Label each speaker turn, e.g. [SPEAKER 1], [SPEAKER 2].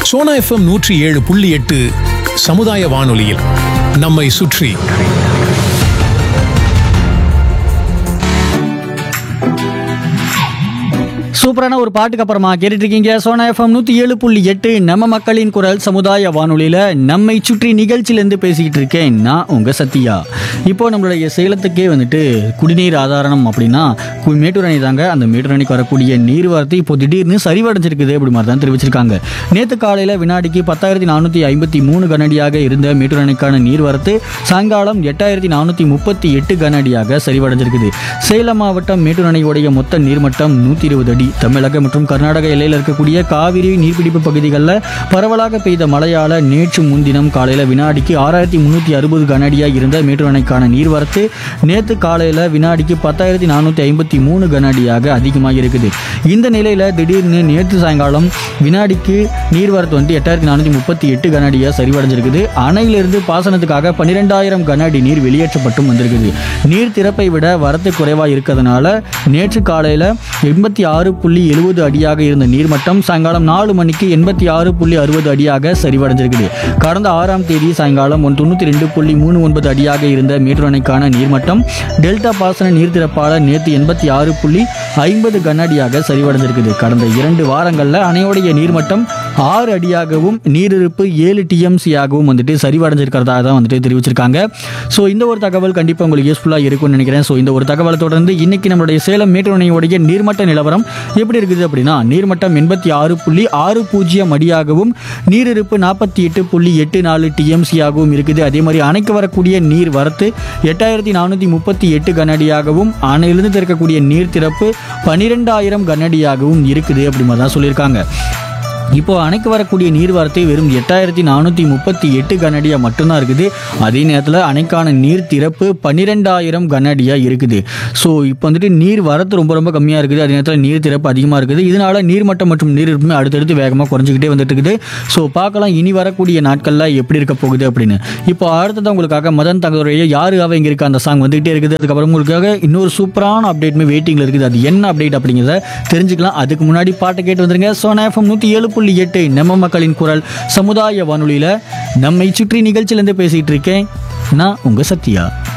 [SPEAKER 1] Sona FM நூற்றி ஏழு புள்ளி எட்டு சமுதாய வானொலியில் நம்மை சுற்றி
[SPEAKER 2] சூப்பரான ஒரு பாட்டுக்கு அப்புறமா கேட்டுட்டு இருக்கீங்க சோனா எஃப்எம் நூற்றி ஏழு புள்ளி எட்டு நம்ம மக்களின் குரல் சமுதாய வானொலியில் நம்மை சுற்றி நிகழ்ச்சியிலேருந்து பேசிக்கிட்டு இருக்கேன் நான் உங்கள் சத்யா இப்போ நம்மளுடைய சேலத்துக்கே வந்துட்டு குடிநீர் ஆதாரம் அப்படின்னா கு- மேட்டூர் அணை தாங்க அந்த மேட்டூர் அணைக்கு வரக்கூடிய நீர்வரத்து இப்போ திடீர்னு சரிவடைஞ்சிருக்குது அப்படி மாதிரி தான் தெரிவிச்சிருக்காங்க நேற்று காலையில் வினாடிக்கு பத்தாயிரத்தி நானூற்றி ஐம்பத்தி மூணு கனடியாக இருந்த மேட்டூர் அணைக்கான நீர்வரத்து சாயங்காலம் எட்டாயிரத்தி நானூற்றி முப்பத்தி எட்டு கனஅடியாக சரிவடைஞ்சிருக்குது சேலம் மாவட்டம் மேட்டூர் அணையுடைய மொத்த நீர்மட்டம் நூற்றி இருபது அடி தமிழக மற்றும் கர்நாடக எல்லையில் இருக்கக்கூடிய காவிரி நீர்பிடிப்பு பகுதிகளில் பரவலாக பெய்த மழையால் நேற்று முன்தினம் காலையில் வினாடிக்கு ஆறாயிரத்தி முந்நூற்றி அறுபது கனஅடியாக இருந்த மேட்டூர் அணைக்கான நீர்வரத்து நேற்று காலையில் வினாடிக்கு பத்தாயிரத்தி நானூற்றி ஐம்பத்தி மூணு கனஅடியாக அதிகமாக இருக்குது இந்த நிலையில் திடீர்னு நேற்று சாயங்காலம் வினாடிக்கு நீர்வரத்து வந்து எட்டாயிரத்தி நானூற்றி முப்பத்தி எட்டு கனஅடியாக சரிவடைஞ்சிருக்குது அணையிலிருந்து பாசனத்துக்காக பன்னிரெண்டாயிரம் கன அடி நீர் வெளியேற்றப்பட்டும் வந்திருக்குது நீர் திறப்பை விட வரத்து குறைவாக இருக்கிறதுனால நேற்று காலையில் எண்பத்தி ஆறு புள்ளி எழுபது அடியாக இருந்த நீர்மட்டம் சாயங்காலம் நாலு மணிக்கு எண்பத்தி ஆறு புள்ளி அறுபது அடியாக சரிவடைஞ்சிருக்குது கடந்த ஆறாம் தேதி சாயங்காலம் ஒன் தொண்ணூற்றி ரெண்டு புள்ளி மூணு ஒன்பது அடியாக இருந்த மேட்டூர் அணைக்கான நீர்மட்டம் டெல்டா பாசன நீர் திறப்பால நேற்று எண்பத்தி ஆறு புள்ளி ஐம்பது கன அடியாக சரிவடைஞ்சிருக்குது கடந்த இரண்டு வாரங்களில் அணையோடைய நீர்மட்டம் ஆறு அடியாகவும் நீரிருப்பு ஏழு டிஎம்சி ஆகவும் வந்துட்டு சரிவடைஞ்சிருக்கிறதா தான் வந்துட்டு தெரிவிச்சிருக்காங்க ஸோ இந்த ஒரு தகவல் கண்டிப்பாக உங்களுக்கு யூஸ்ஃபுல்லாக இருக்கும்னு நினைக்கிறேன் ஸோ இந்த ஒரு தகவலை தொடர்ந்து இன்னைக்கு நம்மளுடைய சேலம் மேட்டூர் அணையோடைய நீர்மட்ட நிலவரம் எப்படி இருக்குது அப்படின்னா நீர்மட்டம் எண்பத்தி ஆறு புள்ளி ஆறு பூஜ்ஜியம் அடியாகவும் நீரிருப்பு நாற்பத்தி எட்டு புள்ளி எட்டு நாலு டிஎம்சி ஆகவும் இருக்குது அதே மாதிரி அணைக்கு வரக்கூடிய நீர் வரத்து எட்டாயிரத்தி நானூற்றி முப்பத்தி எட்டு கனஅடியாகவும் அணையிலிருந்து திறக்கக்கூடிய நீர் திறப்பு பன்னிரெண்டாயிரம் கனஅடியாகவும் இருக்குது அப்படி மாதிரி தான் சொல்லியிருக்காங்க இப்போ அணைக்கு வரக்கூடிய நீர்வரத்து வெறும் எட்டாயிரத்தி நானூற்றி முப்பத்தி எட்டு கனஅடியாக மட்டும்தான் இருக்குது அதே நேரத்தில் அணைக்கான நீர் திறப்பு பன்னிரெண்டாயிரம் கனஅடியாக இருக்குது ஸோ இப்போ வந்துட்டு நீர் வரத்து ரொம்ப ரொம்ப கம்மியாக இருக்குது அதே நேரத்தில் நீர் திறப்பு அதிகமாக இருக்குது இதனால நீர்மட்டம் மற்றும் நீர் இருப்புமே அடுத்தடுத்து வேகமாக குறைஞ்சிக்கிட்டே வந்துட்டு இருக்குது ஸோ பார்க்கலாம் இனி வரக்கூடிய நாட்களில் எப்படி இருக்க போகுது அப்படின்னு இப்போ அடுத்தது உங்களுக்காக மதன் தகவலுடைய யாரு அவ இங்கே இருக்க அந்த சாங் வந்துகிட்டே இருக்குது அதுக்கப்புறம் உங்களுக்காக இன்னொரு சூப்பரான அப்டேட்மே வெயிட்டிங்கில் இருக்குது அது என்ன அப்டேட் அப்படிங்கிறத தெரிஞ்சுக்கலாம் அதுக்கு முன்னாடி பாட்டை கேட்டு வந்துருங்க சோனா எஃப்எம் நூற்றி ஏழு புள்ளி எட்டு நம்ம மக்களின் குரல் சமுதாய வானொலியில் நம்மை சுற்றி நிகழ்ச்சியிலேருந்து பேசிகிட்டு இருக்கேன் நான் உங்கள் சத்யா